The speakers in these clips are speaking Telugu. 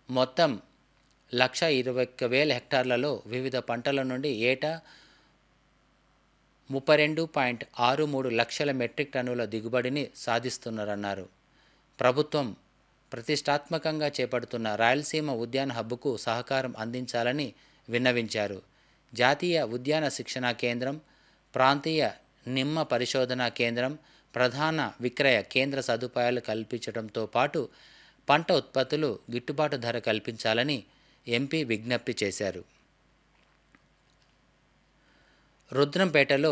మొత్తం లక్ష ఇరవై ఒక్క వేల హెక్టార్లలో వివిధ పంటల నుండి ఏటా ముప్పై రెండు పాయింట్ ఆరు మూడు లక్షల మెట్రిక్ టన్నుల దిగుబడిని సాధిస్తున్నారన్నారు ప్రభుత్వం ప్రతిష్టాత్మకంగా చేపడుతున్న రాయలసీమ ఉద్యాన హబ్బుకు సహకారం అందించాలని విన్నవించారు జాతీయ ఉద్యాన శిక్షణా కేంద్రం ప్రాంతీయ నిమ్మ పరిశోధనా కేంద్రం ప్రధాన విక్రయ కేంద్ర సదుపాయాలు కల్పించడంతో పాటు పంట ఉత్పత్తులు గిట్టుబాటు ధర కల్పించాలని ఎంపీ విజ్ఞప్తి చేశారు రుద్రంపేటలో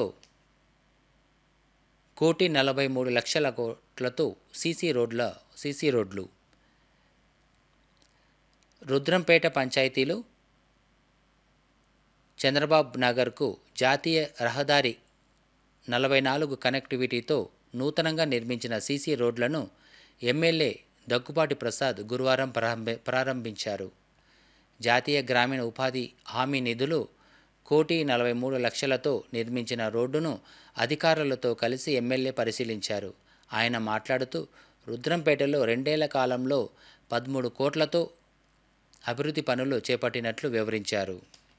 కోటి నలభై మూడు లక్షల కోట్లతో సీసీ రోడ్ల సీసీ రోడ్లు రుద్రంపేట పంచాయతీలో చంద్రబాబు నగర్కు జాతీయ రహదారి నలభై నాలుగు కనెక్టివిటీతో నూతనంగా నిర్మించిన సీసీ రోడ్లను ఎమ్మెల్యే దగ్గుపాటి ప్రసాద్ గురువారం ప్రారంభ ప్రారంభించారు జాతీయ గ్రామీణ ఉపాధి హామీ నిధులు కోటి నలభై మూడు లక్షలతో నిర్మించిన రోడ్డును అధికారులతో కలిసి ఎమ్మెల్యే పరిశీలించారు ఆయన మాట్లాడుతూ రుద్రంపేటలో రెండేళ్ల కాలంలో పదమూడు కోట్లతో అభివృద్ధి పనులు చేపట్టినట్లు వివరించారు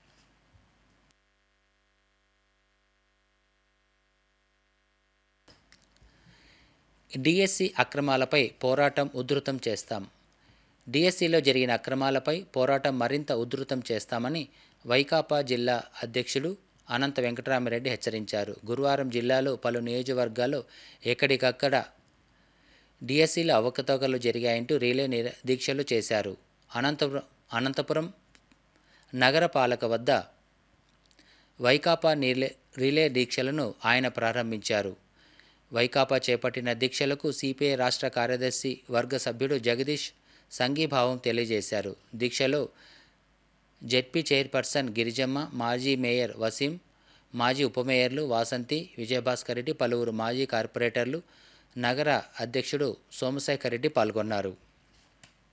డిఎస్సి అక్రమాలపై పోరాటం ఉధృతం చేస్తాం డిఎస్సిలో జరిగిన అక్రమాలపై పోరాటం మరింత ఉధృతం చేస్తామని వైకాపా జిల్లా అధ్యక్షులు అనంత వెంకటరామిరెడ్డి హెచ్చరించారు గురువారం జిల్లాలో పలు నియోజకవర్గాల్లో ఎక్కడికక్కడ డిఎస్సిలో అవకతవకలు జరిగాయంటూ రిలే నిర దీక్షలు చేశారు అనంతపురం అనంతపురం నగర పాలక వద్ద వైకాపా రిలే రిలే దీక్షలను ఆయన ప్రారంభించారు వైకాపా చేపట్టిన దీక్షలకు సిపిఐ రాష్ట్ర కార్యదర్శి వర్గ సభ్యుడు జగదీష్ సంఘీభావం తెలియజేశారు దీక్షలో జెడ్పీ చైర్పర్సన్ గిరిజమ్మ మాజీ మేయర్ వసీం మాజీ ఉప మేయర్లు వాసంతి విజయభాస్కర్ రెడ్డి పలువురు మాజీ కార్పొరేటర్లు నగర అధ్యక్షుడు సోమశేఖర్ రెడ్డి పాల్గొన్నారు